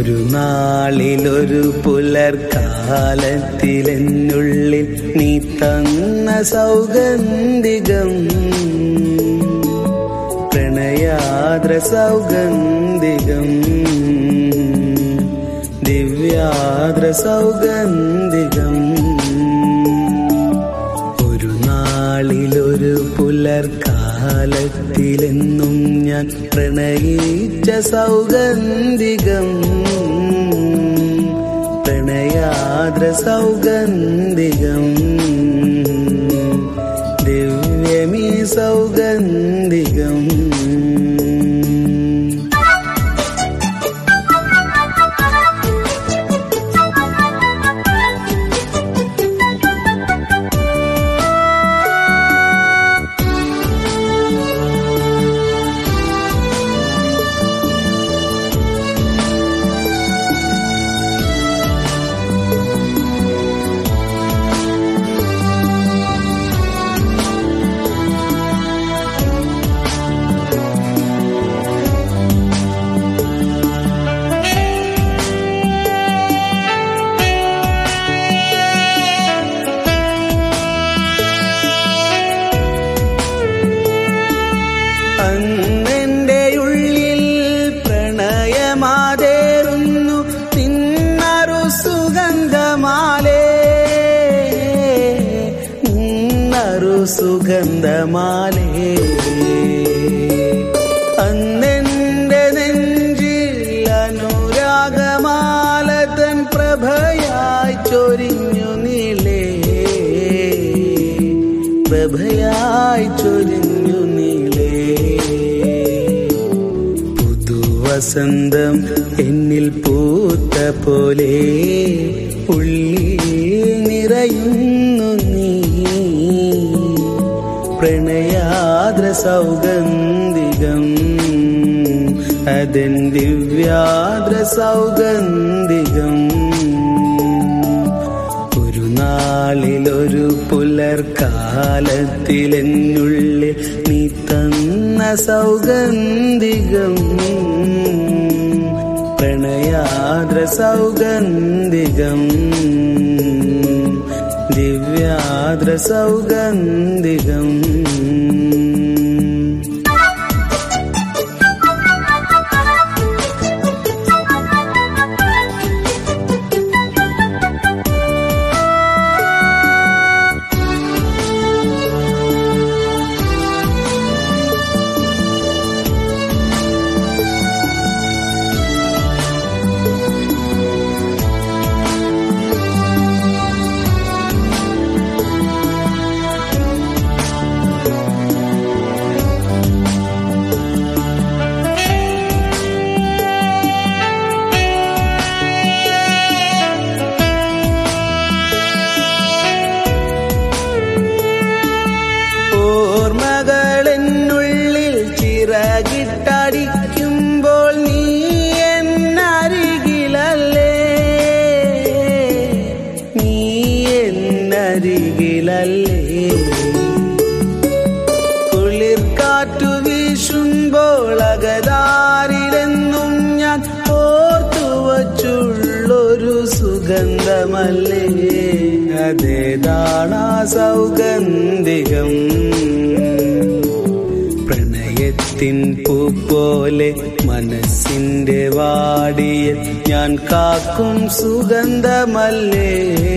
ഒരു നാളിലൊരു പുലർക്കാലത്തിലെന്നുള്ളിൽ നീ തന്ന സൗഗന്ധികം പ്രണയാദ്ര സൗഗന്ധികം ദിവ്യാദ്ര സൗഗന്ധികം ഒരു നാളിലൊരു പുലർക്കാലത്തിലെന്നും ഞാൻ പ്രണയിച്ച സൗഗന്ധികം പ്രണയാദ്ര സൗഗന്ധികം ദിവ്യമീ സൗഗന്ധികം അന്നെന്റെ ഉള്ളിൽ പ്രണയമാതേറുന്നു നിന്നറു സുഗന്ധമാലേ നിന്നറു സുഗന്ധമാലേ അന്നെന്റെ നെഞ്ചിൽ അനുരാഗമാല തൻ പ്രഭയായി ചൊരിഞ്ഞു നീളേ പ്രഭയായി ചൊരിഞ്ഞു നീളേ പുതുവസന്തം എന്നിൽ പൂത്ത പോലെ ഉള്ളിൽ നിറയുന്നു നീ പ്രണയാദ്ര സൗഗന്ധികം അതൻ ദിവ്യാദ്ര സൗഗന്ധികം ഒരു നാളിലൊരു പുലർക്കാലത്തിലെന്നുള്ളിൽ നീ തന്ന സൗഗന്ധികം പ്രണയാദ്ര സൗഗന്ധികം ദിവ്യാദ്ര സൗഗന്ധികം ഓർമ്മകളെന്നുള്ളിൽ ചിറകിട്ടടിക്കുമ്പോൾ നീ എന്നരികിലല്ലേ നീ എന്നരികിലല്ലേ കുളിർ കാറ്റു വീശുമ്പോൾ അകതാരിലെന്നും ഞാൻ ഓർത്തു വച്ചുള്ളൊരു സുഗന്ധമല്ലേ അതേതാണാ സൗഗന്ധികം പ്രണയത്തിൻ പൂ പോലെ മനസ്സിന്റെ വാടിയ ഞാൻ കാക്കും സുഗന്ധമല്ലേ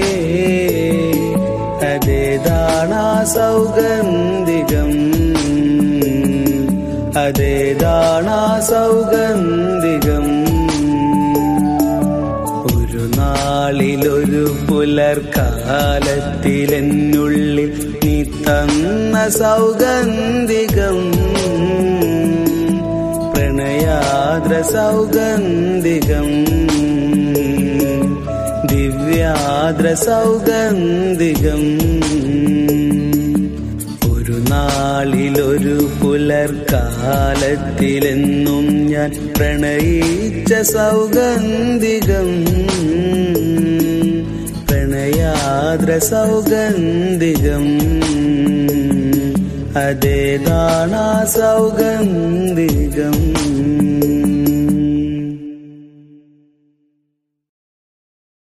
അതേതാണാ സൗഗന്ധികം അതേതാണാ സൗഗന്ധികം ഒരു നാളിലൊരു പുലർക്കാലത്തിലെന്നുള്ളിൽ നീ തന്ന സൗഗന്ധികം പ്രണയാദ്ര സൗഗന്ധികം ദിവ്യാദ്ര സൗഗന്ധികം ഒരു നാളിലൊരു പുലർക്കാലത്തിലെന്നും ഞാൻ പ്രണയിച്ച സൗഗന്ധികം പ്രണയാദ്ര സൗഗന്ധികം അതേതാണാ സൗഗന്ധികം